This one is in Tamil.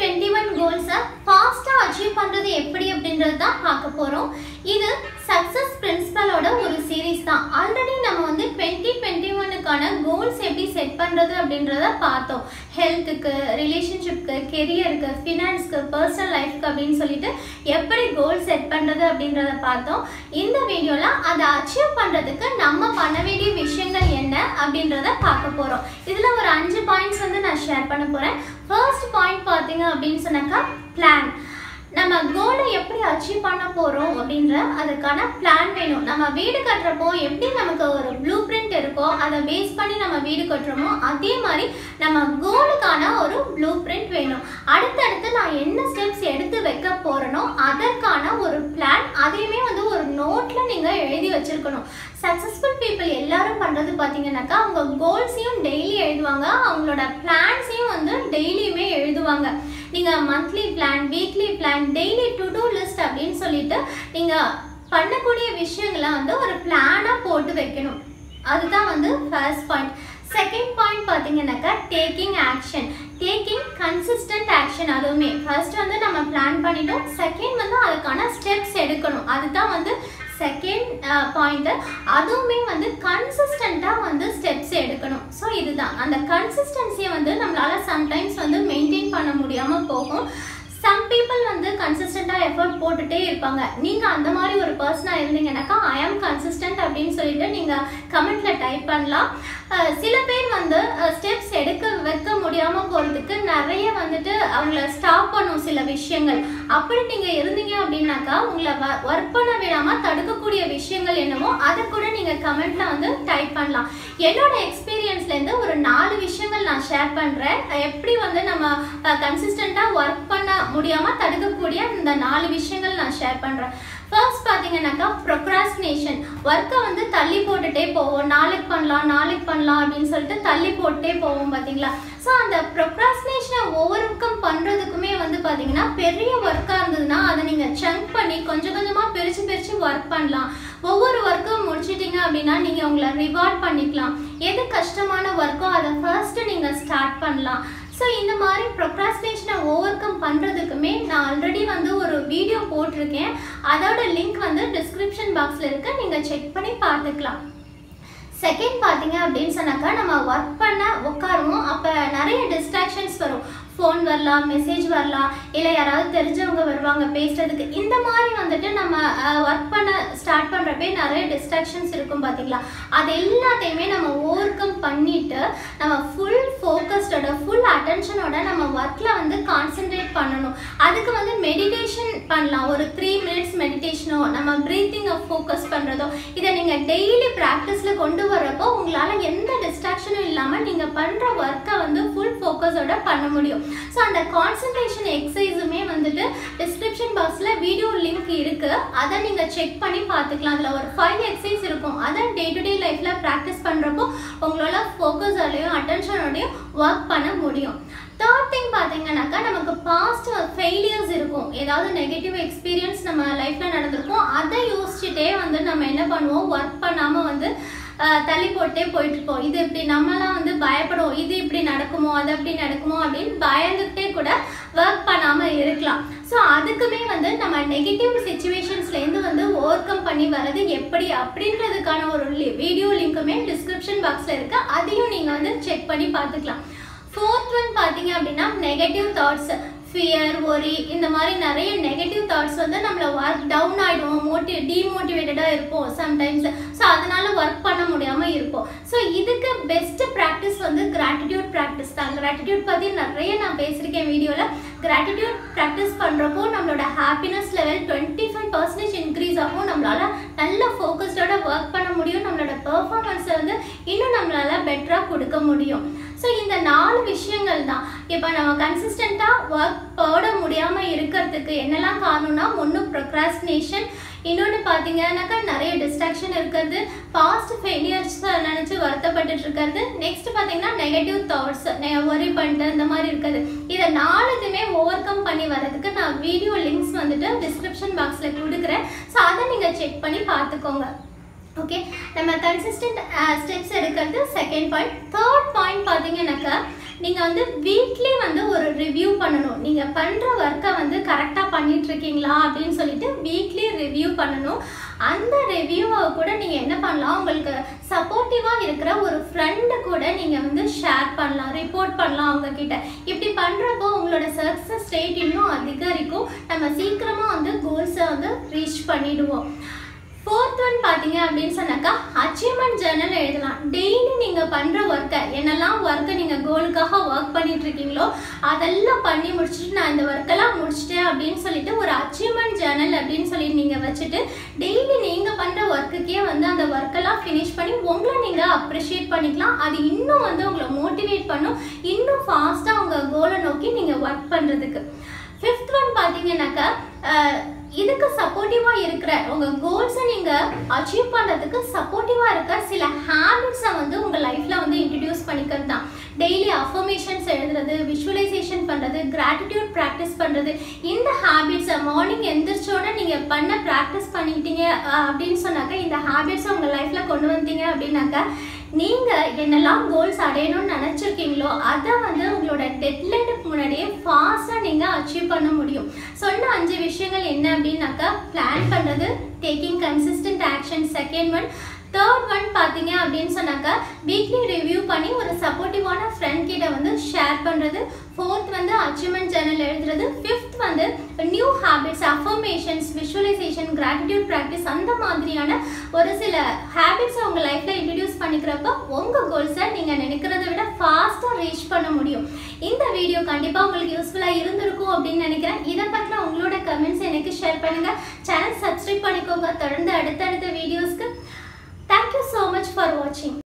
டுவெண்ட்டி ஒன் கோல்ஸை ஃபாஸ்ட்டாக அச்சீவ் பண்ணுறது எப்படி அப்படின்றது தான் பார்க்க போகிறோம் இது சக்ஸஸ் பிரின்சிபலோட ஒரு சீரீஸ் தான் ஆல்ரெடி நம்ம வந்து டுவெண்ட்டி டுவெண்ட்டி ஒனுக்கான கோல்ஸ் எப்படி செட் பண்ணுறது அப்படின்றத பார்த்தோம் ஹெல்த்துக்கு ரிலேஷன்ஷிப்க்கு கெரியருக்கு ஃபினான்ஸ்க்கு பர்சனல் லைஃப்க்கு அப்படின்னு சொல்லிட்டு எப்படி கோல் செட் பண்ணுறது அப்படின்றத பார்த்தோம் இந்த வீடியோவில் அதை அச்சீவ் பண்ணுறதுக்கு நம்ம பண்ண வேண்டிய விஷயங்கள் என்ன அப்படின்றத பார்க்க போகிறோம் இதில் ஒரு அஞ்சு பாயிண்ட்ஸ் வந்து நான் ஷேர் பண்ண போகிறேன் ஃபர்ஸ்ட் பாயிண்ட் பார்த்தீங்க அப்படின்னு சொன்னாக்கா பிளான் நம்ம கோலை எப்படி அச்சீவ் பண்ண போகிறோம் அப்படின்ற அதுக்கான பிளான் வேணும் நம்ம வீடு கட்டுறப்போ எப்படி நமக்கு ஒரு ப்ளூ பிரிண்ட் இருக்கோ அதை பேஸ் பண்ணி நம்ம வீடு கட்டுறோமோ அதே மாதிரி நம்ம கோலுக்கான ஒரு ப்ளூ பிரிண்ட் வேணும் அடுத்தடுத்து நான் என்ன ஸ்டெப்ஸ் எடுத்து வைக்க போகிறேனோ அதற்கான ஒரு பிளான் அதையுமே வந்து ஒரு நோட்டில் நீங்கள் எழுதி வச்சிருக்கணும் சக்ஸஸ்ஃபுல் பீப்புள் எல்லாரும் பண்ணுறது பார்த்தீங்கன்னாக்கா அவங்க கோல்ஸையும் டெய்லி எழுதுவாங்க அவங்களோட பிளான்ஸையும் வந்து டெய்லியுமே எழுதுவாங்க நீங்கள் monthly plan weekly plan daily to do list அப்படின்னு சொல்லிட்டு நீங்கள் பண்ணக்கூடிய விஷயங்களை வந்து ஒரு பிளானாக போட்டு வைக்கணும் அதுதான் வந்து ஃபர்ஸ்ட் பாயிண்ட் செகண்ட் பாயிண்ட் பார்த்தீங்கன்னாக்கா taking action taking consistent action அதுவுமே ஃபர்ஸ்ட் வந்து நம்ம பிளான் பண்ணிட்டோம் செகண்ட் வந்து அதுக்கான ஸ்டெப்ஸ் எடுக்கணும் அதுதான் வந்து செகண்ட் பாயிண்ட்டு அதுவுமே வந்து கன்சிஸ்டண்ட்டாக வந்து ஸ்டெப்ஸ் எடுக்கணும் ஸோ இதுதான் அந்த கன்சிஸ்டன்சியை வந்து நம்மளால் சம்டைம்ஸ் வந்து மெயின்டைன் பண்ண முடியாமல் போகும் சம் பீப்புள் வந்து கன்சிஸ்டண்ட்டாக எஃபர்ட் போட்டுகிட்டே இருப்பாங்க நீங்கள் அந்த மாதிரி ஒரு பர்சனாக இருந்தீங்கன்னாக்கா ஐ ஆம் கன்சிஸ்டன்ட் அப்படின்னு சொல்லிட்டு நீங்கள் கமெண்ட்டில் டைப் பண்ணலாம் சில பேர் வந்து ஸ்டெப்ஸ் எடுக்க வைக்க முடியாமல் போகிறதுக்கு நிறைய வந்துட்டு அவங்கள ஸ்டாப் பண்ணும் சில விஷயங்கள் அப்படி நீங்கள் இருந்தீங்க அப்படின்னாக்கா உங்களை ஒர்க் பண்ண விடாமல் தடுக்கக்கூடிய விஷயங்கள் என்னவோ அதை கூட நீங்கள் கமெண்ட்டில் வந்து டைப் பண்ணலாம் என்னோட எக்ஸ்பீரியன்ஸ்லேருந்து ஒரு நாலு விஷயங்கள் நான் ஷேர் பண்ணுறேன் எப்படி வந்து நம்ம கன்சிஸ்டண்ட்டாக ஒர்க் பண்ண முடியாமல் தடுக்கக்கூடிய இந்த நாலு விஷயங்கள் நான் ஷேர் பண்ணுறேன் ஃபர்ஸ்ட் பார்த்தீங்கன்னாக்கா ப்ரொக்ராஸ்டினேஷன் ஒர்க்கை வந்து தள்ளி போட்டுட்டே போவோம் நாளைக்கு பண்ணலாம் நாளைக்கு பண்ணலாம் அப்படின்னு சொல்லிட்டு தள்ளி போட்டுட்டே போவோம் பார்த்தீங்களா ஸோ அந்த ப்ரொக்ராஸ்டினேஷனை ஓவர் கம் பண்ணுறதுக்குமே வந்து பார்த்தீங்கன்னா பெரிய ஒர்க்காக இருந்ததுன்னா அதை நீங்கள் சங்க் பண்ணி கொஞ்சம் கொஞ்சமாக பிரித்து பிரித்து ஒர்க் பண்ணலாம் ஒவ்வொரு ஒர்க்கும் முடிச்சிட்டிங்க அப்படின்னா நீங்கள் உங்களை ரிவார்ட் பண்ணிக்கலாம் எது கஷ்டமான ஒர்க்கோ அதை ஃபர்ஸ்ட்டு நீங்கள் ஸ்டார்ட் பண்ணலாம் ஸோ இந்த மாதிரி ப்ரொக்ராஸ்டினேஷனை ஓவர் கம் பண்ணுறதுக்குமே நான் ஆல்ரெடி வந்து ஒரு வீடியோ போட்டிருக்கேன் அதோட லிங்க் வந்து டிஸ்கிரிப்ஷன் பாக்ஸில் இருக்கு நீங்கள் செக் பண்ணி பார்த்துக்கலாம் செகண்ட் பார்த்தீங்க அப்படின்னு சொன்னாக்கா நம்ம ஒர்க் பண்ண உட்காருவோம் அப்போ நிறைய டிஸ்ட்ராக்ஷன்ஸ் வரும் ஃபோன் வரலாம் மெசேஜ் வரலாம் இல்லை யாராவது தெரிஞ்சவங்க வருவாங்க பேசுறதுக்கு இந்த மாதிரி வந்துட்டு நம்ம ஒர்க் பண்ண ஸ்டார்ட் பண்ணுறப்பே நிறைய டிஸ்ட்ராக்ஷன்ஸ் இருக்கும் பார்த்தீங்களா அது எல்லாத்தையுமே நம்ம ஓவர் கம் பண்ணிட்டு நம்ம ஃபுல் ஃபோக்கஸ்டோட ஃபுல் அட்டென்ஷனோட நம்ம ஒர்க்கில் வந்து கான்சென்ட்ரேட் பண்ணணும் அதுக்கு வந்து மெடிடேஷன் பண்ணலாம் ஒரு த்ரீ மினிட்ஸ் மெடிடேஷனோ நம்ம ப்ரீத்திங்கை ஃபோக்கஸ் பண்ணுறதோ இதை நீங்கள் டெய்லி ப்ராக்டிஸில் கொண்டு வரப்போ உங்களால் எந்த டிஸ்ட்ராக்ஷனும் இல்லாமல் நீங்கள் பண்ணுற ஒர்க்கை வந்து ஃபுல் ஃபோக்கஸோட பண்ண முடியும் ஸோ அந்த கான்சன்ட்ரேஷன் எக்ஸசைஸுமே வந்துட்டு டிஸ்கிரிப்ஷன் பாக்ஸில் வீடியோ லிங்க் இருக்குது அதை நீங்கள் செக் பண்ணி பார்த்துக்கலாம் அதில் ஒரு ஃபைவ் எக்ஸசைஸ் இருக்கும் அதை டே டு டே லைஃப்பில் ப்ராக்டிஸ் பண்ணுறப்போ உங்களால் ஃபோக்கஸோடையும் அட்டென்ஷனோடையும் ஒர்க் பண்ண முடியும் தேர்ட் திங் பார்த்தீங்கன்னாக்கா நமக்கு பாஸ்ட் ஃபெயிலியர்ஸ் இருக்கும் ஏதாவது நெகட்டிவ் எக்ஸ்பீரியன்ஸ் நம்ம லைஃப்பில் நடந்திருக்கும் அதை யோசிச்சுட்டே வந்து நம்ம என்ன பண்ணுவோம் ஒர்க் பண்ணாமல் வந்து தள்ளி போட்டே போயிட்டு இருப்போம் இது இப்படி நம்மலாம் வந்து பயப்படுவோம் இது இப்படி நடக்குமோ அது அப்படி நடக்குமோ அப்படின்னு பயந்துக்கிட்டே கூட ஒர்க் பண்ணாமல் இருக்கலாம் ஸோ அதுக்குமே வந்து நம்ம நெகட்டிவ் சுச்சுவேஷன்ஸ்லேருந்து வந்து ஓவர் கம் பண்ணி வர்றது எப்படி அப்படின்றதுக்கான ஒரு வீடியோ லிங்க்குமே டிஸ்கிரிப்ஷன் பாக்ஸில் இருக்குது அதையும் நீங்கள் வந்து செக் பண்ணி பார்த்துக்கலாம் ஃபோர்த் ஒன் பார்த்தீங்க அப்படின்னா நெகட்டிவ் தாட்ஸ் ஃபியர் ஒரி இந்த மாதிரி நிறைய நெகட்டிவ் தாட்ஸ் வந்து நம்மளை ஒர்க் டவுன் ஆகிடுவோம் மோட்டி டிமோட்டிவேட்டடாக இருப்போம் சம்டைம்ஸ் ஸோ அதனால ஒர்க் பண்ண முடியாமல் இருப்போம் ஸோ இதுக்கு பெஸ்ட் ப்ராக்டிஸ் வந்து கிராட்டிடியூட் ப்ராக்டிஸ் தான் கிராட்டிடியூட் பற்றி நிறைய நான் பேசியிருக்கேன் வீடியோவில் கிராட்டிடியூட் ப்ராக்டிஸ் பண்ணுறப்போ நம்மளோட happiness level twenty five percentage increase ஆகும் நம்மளால் நல்ல ஃபோக்கஸ்டோட ஒர்க் பண்ண முடியும் நம்மளோட பெர்ஃபார்மன்ஸை வந்து இன்னும் நம்மளால் பெட்டராக கொடுக்க முடியும் ஸோ இந்த நாலு விஷயங்கள் தான் இப்போ நம்ம கன்சிஸ்டண்ட்டாக ஒர்க் போட முடியாமல் இருக்கிறதுக்கு என்னெல்லாம் காரணம்னா ஒன்று ப்ரொக்ராஸ்டினேஷன் இன்னொன்று பார்த்தீங்கன்னாக்கா நிறைய டிஸ்ட்ராக்ஷன் இருக்கிறது பாஸ்ட் ஃபெயிலியர்ஸ் நினச்சி வருத்தப்பட்டுட்டு இருக்கிறது நெக்ஸ்ட் பார்த்தீங்கன்னா நெகட்டிவ் தாட்ஸ் ஒரி பண்ணிட்டு இந்த மாதிரி இருக்குது இதை நாலுத்துமே ஓவர் கம் பண்ணி வர்றதுக்கு நான் வீடியோ லிங்க்ஸ் வந்துட்டு டிஸ்கிரிப்ஷன் பாக்ஸில் கொடுக்குறேன் ஸோ அதை நீங்கள் செக் பண்ணி பார்த்துக்கோங்க ஓகே நம்ம கன்சிஸ்டன்ட் ஸ்டெப்ஸ் எடுக்கிறது செகண்ட் பாயிண்ட் தேர்ட் பாயிண்ட் பார்த்தீங்கன்னாக்கா நீங்கள் வந்து வீக்லி வந்து ஒரு ரிவ்யூ பண்ணணும் நீங்கள் பண்ணுற ஒர்க்கை வந்து கரெக்டாக பண்ணிட்டு இருக்கீங்களா அப்படின்னு சொல்லிட்டு வீக்லி ரிவ்யூ பண்ணணும் அந்த ரிவ்யூவை கூட நீங்கள் என்ன பண்ணலாம் உங்களுக்கு சப்போர்ட்டிவாக இருக்கிற ஒரு ஃப்ரெண்டு கூட நீங்கள் வந்து ஷேர் பண்ணலாம் ரிப்போர்ட் பண்ணலாம் அவங்க கிட்ட இப்படி பண்ணுறப்போ உங்களோட சக்ஸஸ் ரேட் இன்னும் அதிகரிக்கும் நம்ம சீக்கிரமாக வந்து கோல்ஸை வந்து ரீச் பண்ணிடுவோம் ஃபோர்த் ஒன் பார்த்தீங்க அப்படின்னு சொன்னாக்கா அச்சீவ்மெண்ட் ஜேர்னல் எழுதலாம் டெய்லி நீங்கள் பண்ணுற ஒர்க்கை என்னெல்லாம் ஒர்க்கை நீங்கள் கோலுக்காக ஒர்க் பண்ணிட்டு இருக்கீங்களோ அதெல்லாம் பண்ணி முடிச்சுட்டு நான் இந்த ஒர்க்கெல்லாம் முடிச்சிட்டேன் அப்படின்னு சொல்லிட்டு ஒரு அச்சீவ்மெண்ட் ஜேர்னல் அப்படின்னு சொல்லி நீங்கள் வச்சுட்டு டெய்லி நீங்கள் பண்ணுற ஒர்க்குக்கே வந்து அந்த ஒர்க்கெல்லாம் ஃபினிஷ் பண்ணி உங்களை நீங்கள் அப்ரிஷியேட் பண்ணிக்கலாம் அது இன்னும் வந்து உங்களை மோட்டிவேட் பண்ணும் இன்னும் ஃபாஸ்ட்டாக உங்கள் கோலை நோக்கி நீங்கள் ஒர்க் பண்ணுறதுக்கு ஃபிஃப்த் ஒன் பார்த்தீங்கன்னாக்கா இதுக்கு சப்போர்ட்டிவாக இருக்கிற உங்கள் கோல்ஸை நீங்கள் அச்சீவ் பண்ணுறதுக்கு சப்போர்ட்டிவாக இருக்க சில ஹேபிட்ஸை வந்து உங்கள் லைஃப்பில் வந்து இன்ட்ரடியூஸ் பண்ணிக்கிறது தான் டெய்லி அஃபர்மேஷன்ஸ் எழுதுறது விஷுவலைசேஷன் பண்ணுறது கிராட்டிடியூட் ப்ராக்டிஸ் பண்ணுறது இந்த ஹேபிட்ஸை மார்னிங் எந்திரிச்சோட நீங்கள் பண்ண ப்ராக்டிஸ் பண்ணிக்கிட்டீங்க அப்படின்னு சொன்னாக்கா இந்த ஹேபிட்ஸை உங்கள் லைஃப்பில் கொண்டு வந்தீங்க அப்படின்னாக்கா நீங்கள் என்னெல்லாம் கோல்ஸ் அடையணும்னு நினச்சிருக்கீங்களோ அதை வந்து உங்களோட டெட்லைனுக்கு முன்னாடியே ஃபாஸ்ட்டாக நீங்கள் அச்சீவ் பண்ண முடியும் சொன்ன அஞ்சு விஷயங்கள் என்ன அப்படின்னாக்கா பிளான் பண்ணுறது taking consistent action second one third one பார்த்தீங்க அப்படின்னு சொன்னாக்கா வீக்லி ரிவ்யூ பண்ணி ஒரு சப்போர்ட்டிவான ஃப்ரெண்ட் கிட்ட வந்து ஷேர் பண்ணுறது ஃபோர்த் வந்து அச்சீவ்மெண்ட் ஜேர்னல் எழுதுறது ஃபிஃப்த் வந்து new habits affirmations visualisation gratitude practice அந்த மாதிரியான ஒரு சில ஹேபிட்ஸை உங்கள் லைஃப்பில் இன்ட்ரடியூஸ் பண்ணிக்கிறப்ப உங்கள் கோல்ஸை நீங்கள் நினைக்கிறத விட ஃபாஸ்ட்டாக ரீச் பண்ண முடியும் இந்த வீடியோ கண்டிப்பாக உங்களுக்கு யூஸ்ஃபுல்லாக இருந்திருக்கும் அப்படின்னு நினைக்கிறேன் இதை பற்றின உங்களோட கமெண்ட்ஸ் எனக்கு ஷேர் பண்ணுங்கள் சேனல் சப்ஸ்கிரைப் பண்ணிக்கோங்க தொடர்ந்து அடுத்தடுத்த வீடியோஸ்க்கு Thank you so much for watching.